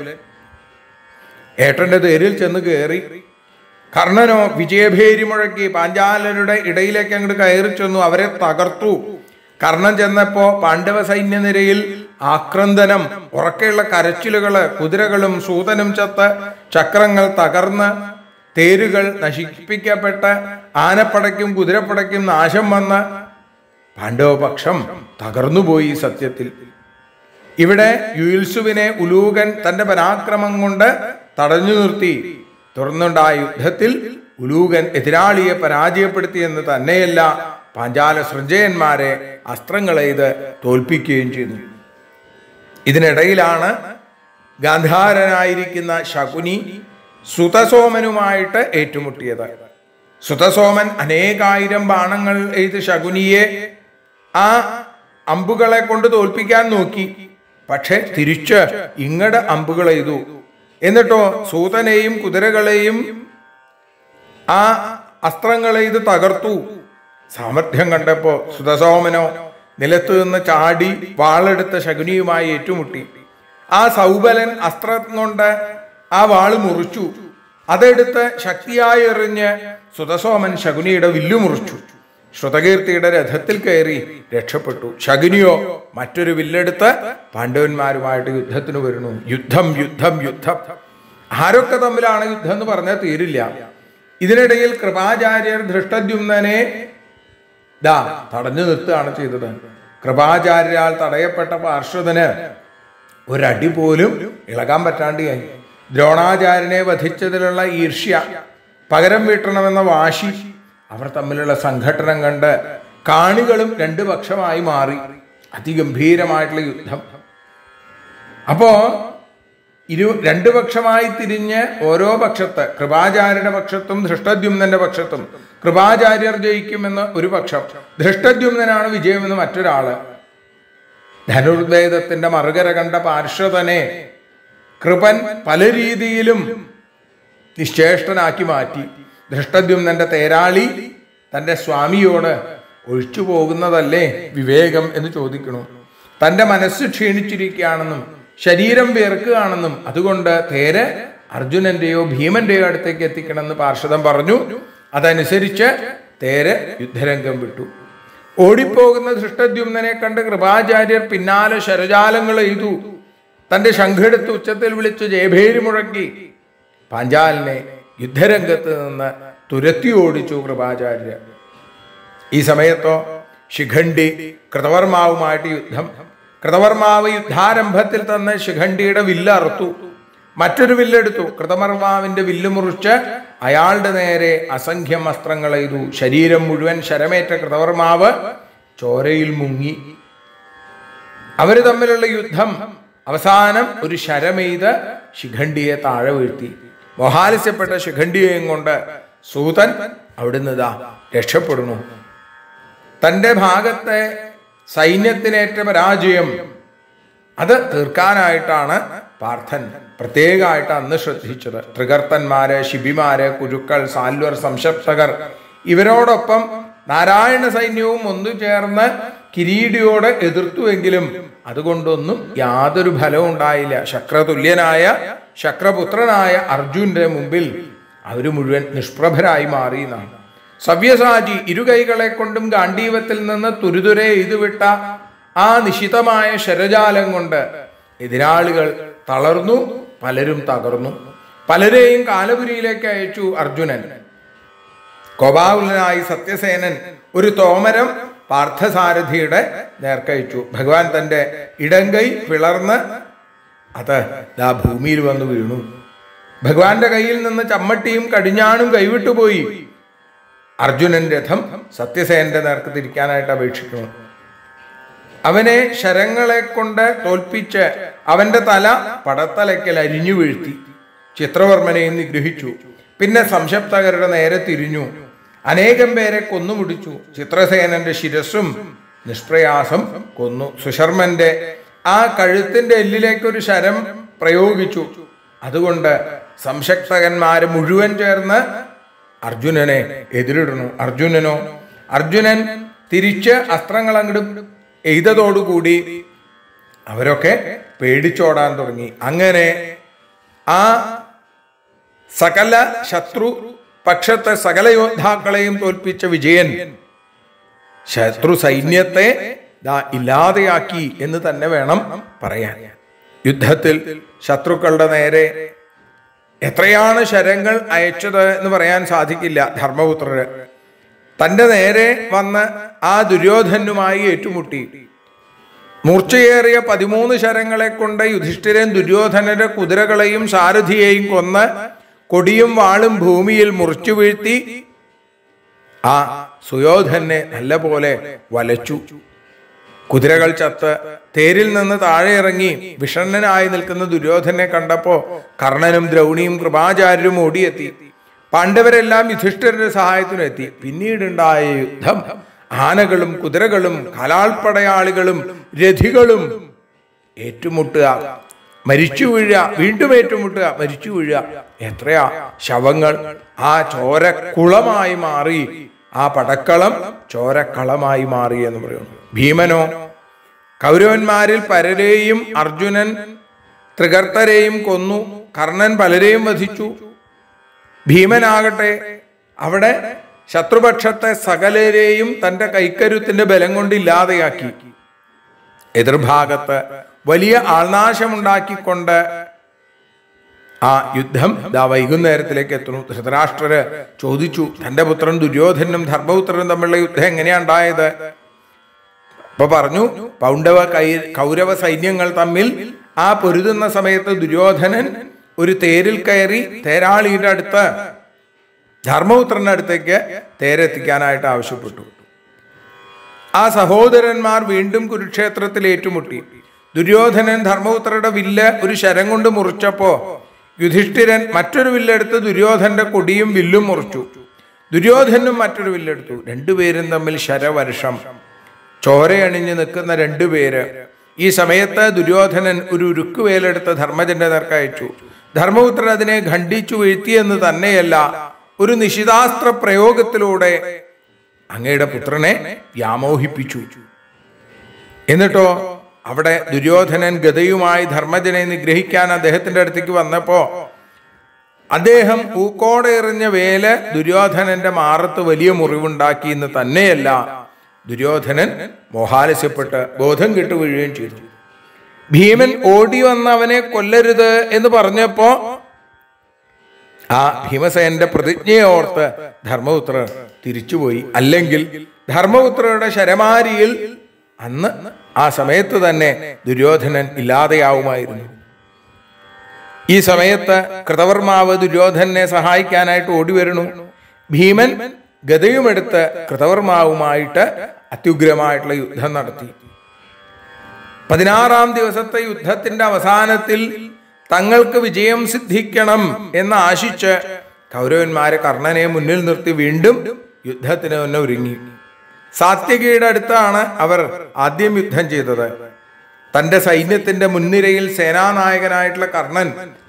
ഏട്ടന്റെ തേരിൽ ചെന്ന് കയറി കർണനോ വിജയഭേരി മുഴക്കി പാഞ്ചാലരുടെ ഇടയിലേക്ക് അങ്ങോട്ട് കയറി ചെന്നു അവരെ തകർത്തു കർണൻ ചെന്നപ്പോ പാണ്ഡവ സൈന്യനിരയിൽ ആക്രന്ദനം ഉറക്കെയുള്ള കരച്ചിലുകള് കുതിരകളും സൂതനും ചത്ത് ചക്രങ്ങൾ തകർന്ന് തേരുകൾ നശിപ്പിക്കപ്പെട്ട് ആനപ്പടയ്ക്കും കുതിരപ്പടയ്ക്കും നാശം വന്ന് പാണ്ഡവപക്ഷം തകർന്നുപോയി സത്യത്തിൽ ഇവിടെ യുൽസുവിനെ ഉലൂകൻ തന്റെ പരാക്രമം കൊണ്ട് തടഞ്ഞു നിർത്തി തുടർന്നുണ്ടായ യുദ്ധത്തിൽ ഉലൂകൻ എതിരാളിയെ പരാജയപ്പെടുത്തി എന്ന് തന്നെയല്ല പാഞ്ചാല സൃജയന്മാരെ അസ്ത്രങ്ങളെയ്ത് തോൽപ്പിക്കുകയും ചെയ്തു ഇതിനിടയിലാണ് ഗാന്ധാരനായിരിക്കുന്ന ശകുനി സുതസോമനുമായിട്ട് ഏറ്റുമുട്ടിയത് സുതസോമൻ അനേകായിരം ബാണങ്ങൾ എഴുത് ശകുനിയെ ആ അമ്പുകളെ കൊണ്ട് തോൽപ്പിക്കാൻ നോക്കി പക്ഷെ തിരിച്ച് ഇങ്ങട് അമ്പുകൾ എയ്തു എന്നിട്ടോ സൂതനെയും കുതിരകളെയും ആ അസ്ത്രങ്ങളെ ഇത് തകർത്തു സാമർഥ്യം കണ്ടപ്പോ സുതസോമനോ നിലത്തു നിന്ന് ചാടി വാളെടുത്ത ശകുനിയുമായി ഏറ്റുമുട്ടി ആ സൗബലൻ അസ്ത്രം കൊണ്ട് ആ വാള് മുറിച്ചു അതെടുത്ത് ശക്തിയായി എറിഞ്ഞ് സുതസോമൻ ശകുനിയുടെ വില്ലു മുറിച്ചു ശ്രുതകീർത്തിയുടെ രഥത്തിൽ കയറി രക്ഷപ്പെട്ടു ശകുനിയോ മറ്റൊരു വില്ലെടുത്ത് പാണ്ഡവന്മാരുമായിട്ട് യുദ്ധത്തിന് വരുന്നു യുദ്ധം യുദ്ധം യുദ്ധം ആരൊക്കെ തമ്മിലാണ് യുദ്ധം എന്ന് പറഞ്ഞാൽ തീരില്ല ഇതിനിടയിൽ കൃപാചാര്യർ ധൃഷ്ടദ്യുമ്നനെ ദാ തടഞ്ഞു നിർത്തുകയാണ് ചെയ്തത് കൃപാചാര്യാൽ തടയപ്പെട്ട പാർശ്വതന് ഒരടി പോലും ഇളകാൻ പറ്റാണ്ടായി ദ്രോണാചാര്യനെ വധിച്ചതിലുള്ള ഈർഷ്യ പകരം വീട്ടണമെന്ന വാശി അവർ തമ്മിലുള്ള സംഘട്ടനം കണ്ട് കാണികളും രണ്ടു പക്ഷമായി മാറി അതിഗംഭീരമായിട്ടുള്ള യുദ്ധം അപ്പോ ഇരു രണ്ടു പക്ഷമായി തിരിഞ്ഞ് ഓരോ പക്ഷത്ത് കൃപാചാര്യന്റെ പക്ഷത്തും ധൃഷ്ടദ്യുമ്നന്റെ പക്ഷത്തും കൃപാചാര്യർ ജയിക്കുമെന്ന് ഒരു പക്ഷം ധൃഷ്ടദ്യുമ്നനാണ് വിജയമെന്ന് മറ്റൊരാള് ധനുർവേദത്തിന്റെ മറുകര കണ്ട പാർശ്വതനെ കൃപൻ പല രീതിയിലും നിശ്ചേഷ്ടനാക്കി മാറ്റി ധൃഷ്ടദ്യുമ്നന്റെ തേരാളി തന്റെ സ്വാമിയോട് ഒഴിച്ചു പോകുന്നതല്ലേ വിവേകം എന്ന് ചോദിക്കണു തന്റെ മനസ്സ് ക്ഷീണിച്ചിരിക്കുകയാണെന്നും ശരീരം വിയർക്കുകയാണെന്നും അതുകൊണ്ട് തേര് അർജുനന്റെയോ ഭീമന്റെയോ അടുത്തേക്ക് എത്തിക്കണമെന്ന് പാർഷദം പറഞ്ഞു അതനുസരിച്ച് തേര് യുദ്ധരംഗം വിട്ടു ഓടിപ്പോകുന്ന ധൃഷ്ടദ്യുമ്നനെ കണ്ട് കൃപാചാര്യർ പിന്നാലെ ശരജാലങ്ങൾ എയ്തു തന്റെ ശംഖെടുത്ത് ഉച്ചത്തിൽ വിളിച്ചു ജയഭേരി മുഴക്കി പാഞ്ചാലിനെ യുദ്ധരംഗത്ത് നിന്ന് തുരത്തി ഓടിച്ചു കൃപാചാര്യർ ഈ സമയത്തോ ശിഖണ്ഡി കൃതവർമാവുമായിട്ട് യുദ്ധം കൃതവർമാവ് യുദ്ധാരംഭത്തിൽ തന്നെ ശിഖണ്ഡിയുടെ വില്ല് അറുത്തു മറ്റൊരു വില്ലെടുത്തു കൃതമർമാവിന്റെ വില്ല് മുറിച്ച് അയാളുടെ നേരെ അസംഖ്യം അസ്ത്രങ്ങൾ എയ്തു ശരീരം മുഴുവൻ ശരമേറ്റ കൃതവർമാവ് ചോരയിൽ മുങ്ങി അവര് തമ്മിലുള്ള യുദ്ധം അവസാനം ഒരു ശരമെയ്ത് ശിഖണ്ഡിയെ താഴെ വീഴ്ത്തി മോഹാലസ്യപ്പെട്ട ശിഖണ്ഡിയെയും കൊണ്ട് സൂതൻ അവിടുന്ന് ഇതാ രക്ഷപ്പെടുന്നു തന്റെ ഭാഗത്തെ സൈന്യത്തിനേറ്റ പരാജയം അത് തീർക്കാനായിട്ടാണ് പാർത്ഥൻ പ്രത്യേകമായിട്ട് അന്ന് ശ്രദ്ധിച്ചത് ത്രികർത്തന്മാര് ശിബിമാര് കുരുക്കൾ സാൽവർ സംശപ്തകർ ഇവരോടൊപ്പം നാരായണ സൈന്യവും ഒന്നു ചേർന്ന് കിരീടിയോട് എതിർത്തുവെങ്കിലും അതുകൊണ്ടൊന്നും യാതൊരു ഫലവും ഉണ്ടായില്ല ശക്രതുല്യനായ ശക്രപുത്രനായ അർജുന്റെ മുമ്പിൽ അവര് മുഴുവൻ നിഷ്പ്രഭരായി മാറി എന്നാണ് സവ്യസാചി ഇരു കൈകളെ കൊണ്ടും ഗാന്ധീവത്തിൽ നിന്ന് തുരുതുരെ എഴുതുവിട്ട ആ നിശിതമായ ശരജാലം കൊണ്ട് എതിരാളികൾ തളർന്നു പലരും തകർന്നു പലരെയും കാലപുരിയിലേക്ക് അയച്ചു അർജുനൻ കോപാകുലനായി സത്യസേനൻ ഒരു തോമരം പാർത്ഥസാരഥിയുടെ നേർക്കയച്ചു ഭഗവാൻ തന്റെ ഇടങ്കൈ പിളർന്ന് അത് ദാ ഭൂമിയിൽ വന്നു വീണു ഭഗവാന്റെ കയ്യിൽ നിന്ന് ചമ്മട്ടിയും കടിഞ്ഞാണും കൈവിട്ടുപോയി അർജുനൻ രഥം സത്യസേനന്റെ നേർക്ക് തിരിക്കാനായിട്ട് അപേക്ഷിക്കുന്നു അവനെ ശരങ്ങളെ കൊണ്ട് തോൽപ്പിച്ച് അവന്റെ തല പടത്തലയ്ക്കൽ അരിഞ്ഞു വീഴ്ത്തി ചിത്രവർമ്മനെയും നിഗ്രഹിച്ചു പിന്നെ സംശപ്തകരുടെ നേരെ തിരിഞ്ഞു അനേകം പേരെ കൊന്നുമുടിച്ചു ചിത്രസേനന്റെ ശിരസ്സും നിഷ്പ്രയാസം കൊന്നു സുശർമ്മന്റെ ആ കഴുത്തിന്റെ എല്ലിലേക്ക് ഒരു ശരം പ്രയോഗിച്ചു അതുകൊണ്ട് സംശക്തകന്മാര് മുഴുവൻ ചേർന്ന് അർജുനനെ എതിരിടുന്നു അർജുനനോ അർജുനൻ തിരിച്ച് അസ്ത്രങ്ങൾ അങ്ങോട്ട് എയ്തതോടുകൂടി അവരൊക്കെ പേടിച്ചോടാൻ തുടങ്ങി അങ്ങനെ ആ സകല ശത്രു പക്ഷത്തെ സകല യോദ്ധാക്കളെയും തോൽപ്പിച്ച വിജയൻ ശത്രു സൈന്യത്തെ ദാ ഇല്ലാതെയാക്കി എന്ന് തന്നെ വേണം പറയാൻ യുദ്ധത്തിൽ ശത്രുക്കളുടെ നേരെ എത്രയാണ് ശരങ്ങൾ അയച്ചത് എന്ന് പറയാൻ സാധിക്കില്ല ധർമ്മപുത്രര് തന്റെ നേരെ വന്ന് ആ ദുര്യോധനുമായി ഏറ്റുമുട്ടി മൂർച്ചയേറിയ പതിമൂന്ന് ശരങ്ങളെ കൊണ്ട് യുധിഷ്ഠിരൻ ദുര്യോധനന്റെ കുതിരകളെയും സാരഥിയെയും കൊന്ന് കൊടിയും വാളും ഭൂമിയിൽ മുറിച്ചു വീഴ്ത്തി ആ സുയോധനെ നല്ല പോലെ വലച്ചു കുതിരകൾ ചത്ത് തേരിൽ നിന്ന് താഴെ ഇറങ്ങി വിഷണ്ണനായി നിൽക്കുന്ന ദുര്യോധനെ കണ്ടപ്പോ കർണനും ദ്രൗണിയും കൃപാചാര്യരും ഓടിയെത്തി പാണ്ഡവരെല്ലാം യുധിഷ്ഠിരന്റെ സഹായത്തിനെത്തി പിന്നീടുണ്ടായ യുദ്ധം ആനകളും കുതിരകളും കലാൾപ്പടയാളികളും രഥികളും ഏറ്റുമുട്ടുക മരിച്ചു വീഴുക വീണ്ടും ഏറ്റുമുട്ടുക മരിച്ചു വീഴുക എത്രയാ ശവങ്ങൾ ആ ചോരക്കുളമായി മാറി ആ പടക്കളം ചോരക്കളമായി മാറി എന്ന് പറയുന്നു ഭീമനോ കൗരവന്മാരിൽ പലരെയും അർജുനൻ ത്രികർത്തരെയും കൊന്നു കർണൻ പലരെയും വധിച്ചു ഭീമനാകട്ടെ അവിടെ ശത്രുപക്ഷത്തെ സകലരെയും തന്റെ കൈക്കരുത്തിന്റെ ബലം കൊണ്ട് ഇല്ലാതെയാക്കി എതിർഭാഗത്ത് വലിയ ആൾനാശമുണ്ടാക്കിക്കൊണ്ട് ആ യുദ്ധം ദാ വൈകുന്നേരത്തിലേക്ക് എത്തുന്നു ധൃതരാഷ്ട്രര് ചോദിച്ചു തന്റെ പുത്രൻ ദുര്യോധനും ധർമ്മപുത്രനും തമ്മിലുള്ള യുദ്ധം എങ്ങനെയാ ഉണ്ടായത് അപ്പൊ പറഞ്ഞു പൗണ്ഡവ കൈ കൗരവ സൈന്യങ്ങൾ തമ്മിൽ ആ പൊരുതുന്ന സമയത്ത് ദുര്യോധനൻ ഒരു തേരിൽ കയറി തേരാളിയുടെ അടുത്ത് ധർമ്മപുത്രന്റെ അടുത്തേക്ക് തേരെത്തിക്കാനായിട്ട് ആവശ്യപ്പെട്ടു ആ സഹോദരന്മാർ വീണ്ടും കുരുക്ഷേത്രത്തിൽ ഏറ്റുമുട്ടി ദുര്യോധനൻ ധർമ്മപുത്രയുടെ വില്ല് ഒരു ശരം കൊണ്ട് മുറിച്ചപ്പോ യുധിഷ്ഠിരൻ മറ്റൊരു വില്ലെടുത്ത് ദുര്യോധന്റെ കൊടിയും വില്ലും മുറിച്ചു ദുര്യോധനും മറ്റൊരു വില്ലെടുത്തു രണ്ടുപേരും തമ്മിൽ ശരവർഷം ചോരയണിഞ്ഞ് നിൽക്കുന്ന രണ്ടുപേര് ഈ സമയത്ത് ദുര്യോധനൻ ഒരു ഉരുക്കുവേലെടുത്ത് ധർമ്മജന്റെ നേർക്ക് അയച്ചു ധർമ്മപുത്രൻ അതിനെ ഖണ്ഡിച്ചു വീഴ്ത്തിയെന്ന് തന്നെയല്ല ഒരു നിശിതാസ്ത്ര പ്രയോഗത്തിലൂടെ അങ്ങയുടെ പുത്രനെ വ്യാമോഹിപ്പിച്ചു എന്നിട്ടോ അവിടെ ദുര്യോധനൻ ഗതയുമായി ധർമ്മജനെ നിഗ്രഹിക്കാൻ അദ്ദേഹത്തിന്റെ അടുത്തേക്ക് വന്നപ്പോ അദ്ദേഹം പൂക്കോടെ എറിഞ്ഞ വേല് ദുര്യോധനന്റെ മാറത്ത് വലിയ മുറിവുണ്ടാക്കി എന്ന് തന്നെയല്ല ദുര്യോധനൻ മോഹാലസ്യപ്പെട്ട് ബോധം കെട്ടു വീഴുകയും ചെയ്തു ഭീമൻ ഓടി വന്ന് അവനെ കൊല്ലരുത് എന്ന് പറഞ്ഞപ്പോ ആ ഭീമസേനന്റെ പ്രതിജ്ഞയെ ഓർത്ത് ധർമ്മപുത്രർ തിരിച്ചുപോയി അല്ലെങ്കിൽ ധർമ്മപുത്രരുടെ ശരമാരിയിൽ അന്ന് ആ സമയത്ത് തന്നെ ദുര്യോധനൻ ഇല്ലാതെയാവുമായിരുന്നു ഈ സമയത്ത് കൃതവർമാവ് ദുര്യോധനെ സഹായിക്കാനായിട്ട് ഓടി വരണു ഭീമൻ ഗതയുമെടുത്ത് കൃതവർമാവുമായിട്ട് അത്യുഗ്രമായിട്ടുള്ള യുദ്ധം നടത്തി പതിനാറാം ദിവസത്തെ യുദ്ധത്തിന്റെ അവസാനത്തിൽ തങ്ങൾക്ക് വിജയം സിദ്ധിക്കണം എന്ന് ആശിച്ച് കൗരവന്മാരെ കർണനെ മുന്നിൽ നിർത്തി വീണ്ടും യുദ്ധത്തിന് തന്നെ ഒരുങ്ങി സാത്യകിയുടെ അടുത്താണ് അവർ ആദ്യം യുദ്ധം ചെയ്തത് തന്റെ സൈന്യത്തിന്റെ മുൻനിരയിൽ സേനാനായകനായിട്ടുള്ള കർണൻ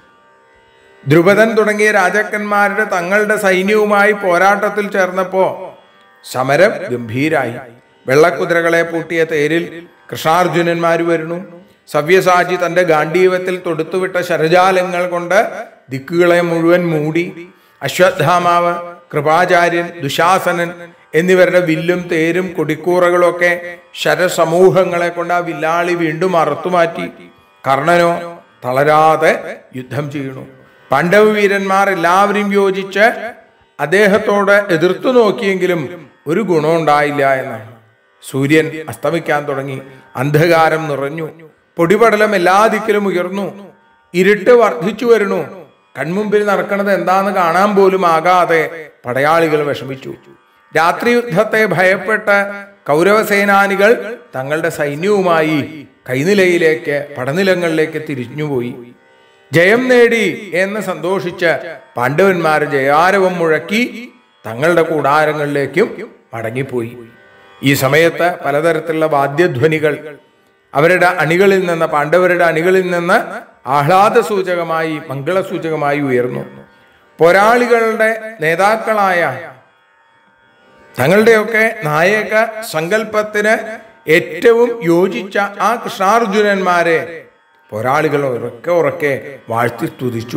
ധ്രുപദൻ തുടങ്ങിയ രാജാക്കന്മാരുടെ തങ്ങളുടെ സൈന്യവുമായി പോരാട്ടത്തിൽ ചേർന്നപ്പോ സമരം ഗംഭീരായി വെള്ളക്കുതിരകളെ പൂട്ടിയ തേരിൽ കൃഷ്ണാർജുനന്മാര് വരുന്നു സവ്യസാചി തന്റെ ഗാന്ധീവത്തിൽ തൊടുത്തുവിട്ട ശരജാലങ്ങൾ കൊണ്ട് ദിക്കുകളെ മുഴുവൻ മൂടി അശ്വത്ഥാമാവ് കൃപാചാര്യൻ ദുശാസനൻ എന്നിവരുടെ വില്ലും തേരും കൊടിക്കൂറകളും ഒക്കെ ശരസമൂഹങ്ങളെ കൊണ്ട് ആ വില്ലാളി വീണ്ടും അറുത്തുമാറ്റി കർണനോ തളരാതെ യുദ്ധം ചെയ്യണു പാണ്ഡവ വീരന്മാർ എല്ലാവരും യോജിച്ച് അദ്ദേഹത്തോട് എതിർത്തു നോക്കിയെങ്കിലും ഒരു ഗുണമുണ്ടായില്ല എന്നാണ് സൂര്യൻ അസ്തമിക്കാൻ തുടങ്ങി അന്ധകാരം നിറഞ്ഞു പൊടിപടലം എല്ലാ ദിക്കിലും ഉയർന്നു ഇരുട്ട് വർദ്ധിച്ചു വരുന്നു കൺമുമ്പിൽ നടക്കുന്നത് എന്താന്ന് കാണാൻ പോലും ആകാതെ പടയാളികൾ വിഷമിച്ചു രാത്രി യുദ്ധത്തെ ഭയപ്പെട്ട് കൗരവസേനാനികൾ തങ്ങളുടെ സൈന്യവുമായി കൈനിലയിലേക്ക് പടനിലങ്ങളിലേക്ക് തിരിഞ്ഞുപോയി ജയം നേടി എന്ന് സന്തോഷിച്ച് പാണ്ഡവന്മാർ ജയാരവം മുഴക്കി തങ്ങളുടെ കൂടാരങ്ങളിലേക്കും മടങ്ങിപ്പോയി ഈ സമയത്ത് പലതരത്തിലുള്ള വാദ്യധ്വനികൾ അവരുടെ അണികളിൽ നിന്ന് പാണ്ഡവരുടെ അണികളിൽ നിന്ന് ആഹ്ലാദ സൂചകമായി മംഗളസൂചകമായി ഉയർന്നു പോരാളികളുടെ നേതാക്കളായ തങ്ങളുടെയൊക്കെ നായക സങ്കല്പത്തിന് ഏറ്റവും യോജിച്ച ആ കൃഷ്ണാർജുനന്മാരെ പോരാളികൾ ഉറക്കെ ഉറക്കെ വാഴ്ത്തി സ്തുതിച്ചു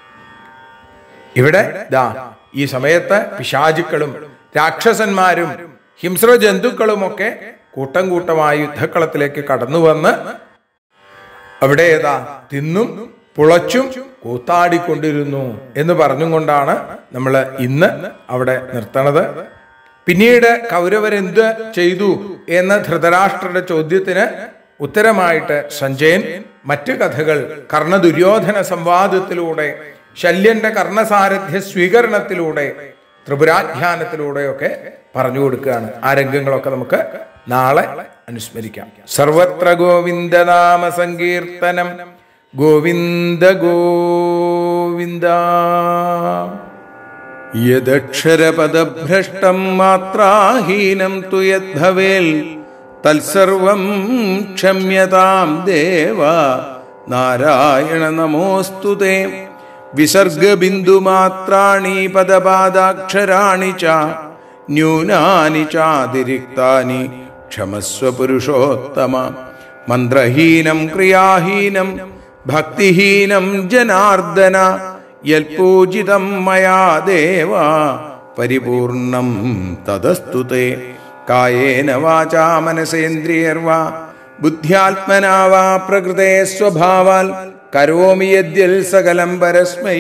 ഇവിടെ ദാ ഈ സമയത്ത് പിശാചുക്കളും രാക്ഷസന്മാരും ഹിംസ്ര ജന്തുക്കളുമൊക്കെ കൂട്ടം കൂട്ടമായി യുദ്ധക്കളത്തിലേക്ക് കടന്നു വന്ന് അവിടെ ഏതാ തിന്നും പുളച്ചും കൂത്താടിക്കൊണ്ടിരുന്നു എന്ന് പറഞ്ഞും കൊണ്ടാണ് നമ്മൾ ഇന്ന് അവിടെ നിർത്തണത് പിന്നീട് കൗരവരെന്ത് ചെയ്തു എന്ന ധൃതരാഷ്ട്രയുടെ ചോദ്യത്തിന് ഉത്തരമായിട്ട് സഞ്ജയൻ മറ്റു കഥകൾ കർണദുര്യോധന സംവാദത്തിലൂടെ ശല്യന്റെ കർണസാരഥ്യ സ്വീകരണത്തിലൂടെ ത്രിപുരാഖ്യാനത്തിലൂടെയൊക്കെ പറഞ്ഞു കൊടുക്കുകയാണ് ആ രംഗങ്ങളൊക്കെ നമുക്ക് നാളെ അനുസ്മരിക്കാം സർവത്ര ഗോവിന്ദനാമ സങ്കീർത്തനം ഗോവിന്ദ ഗോവിന്ദ യദക്ഷരപദഭ്രഷ്ടം മാത്രാഹീനം തു യദ്ഭവേൽ തത്സർവം ക്ഷമ്യതാം ദേവ നാരായണ നമോസ്തു തേ വിസർഗബിന്ദുമാത്രാണി പദപാദാക്ഷരാണി ച ന്യൂനാനി ചാതിരിക്താനി ക്ഷമസ്വ പുരുഷോത്തമ മന്ത്രഹീനം ക്രിയാഹീനം ഭക്തിഹീനം ജനാർദ്ദന യൽപൂജിതം മയാ ദേവ പരിപൂർണം തദസ്തു തേ കായേന വാചാ മനസേന്ദ്രിയർവാ ബുദ്ധ്യാത്മനാ വാ പ്രകൃതേ സ്വഭാവാൽ കരോമി യദ്യൽ സകലം പരസ്മൈ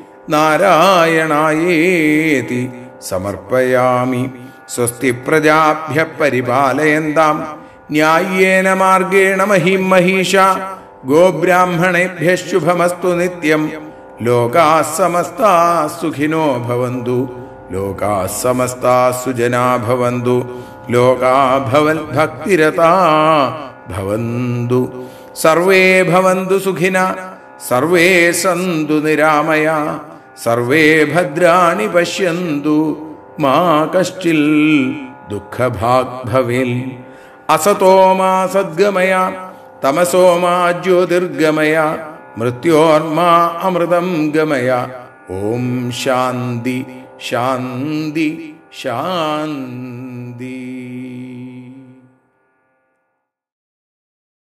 നാരായണായേതി സമർപ്പയാമി സ്വസ്തി പ്രജാഭ്യ പരിപാലയന്താം ന്യായേന മാർഗേണ മഹിം മഹീഷ ഗോബ്രാഹ്മണേഭ്യ ശുഭമസ്തു നിത്യം ലോകാ സമസ്താ സുഖിനോ ഭവന്തു ലോകാ സമസ്താ സുജനാ ഭവന്തു ലോകാ ഭവൽ ഭക്തിരതാ ഭവന്തു സർവേ ഭവന്തു സുഖിന സർവേ സന്തു നിരാമയ സർവേ ഭദ്രാണി പശ്യന്തു മാ കശ്ചിൽ ദുഃഖഭാഗ് ഭവേൽ അസതോ മാ സദ്ഗമയ തമസോ മാ ജ്യോതിർഗമയ മൃത്യോർമാ അമൃതം ഗമയ ഓം ശാന്തി ശാന്തി ശാന്തി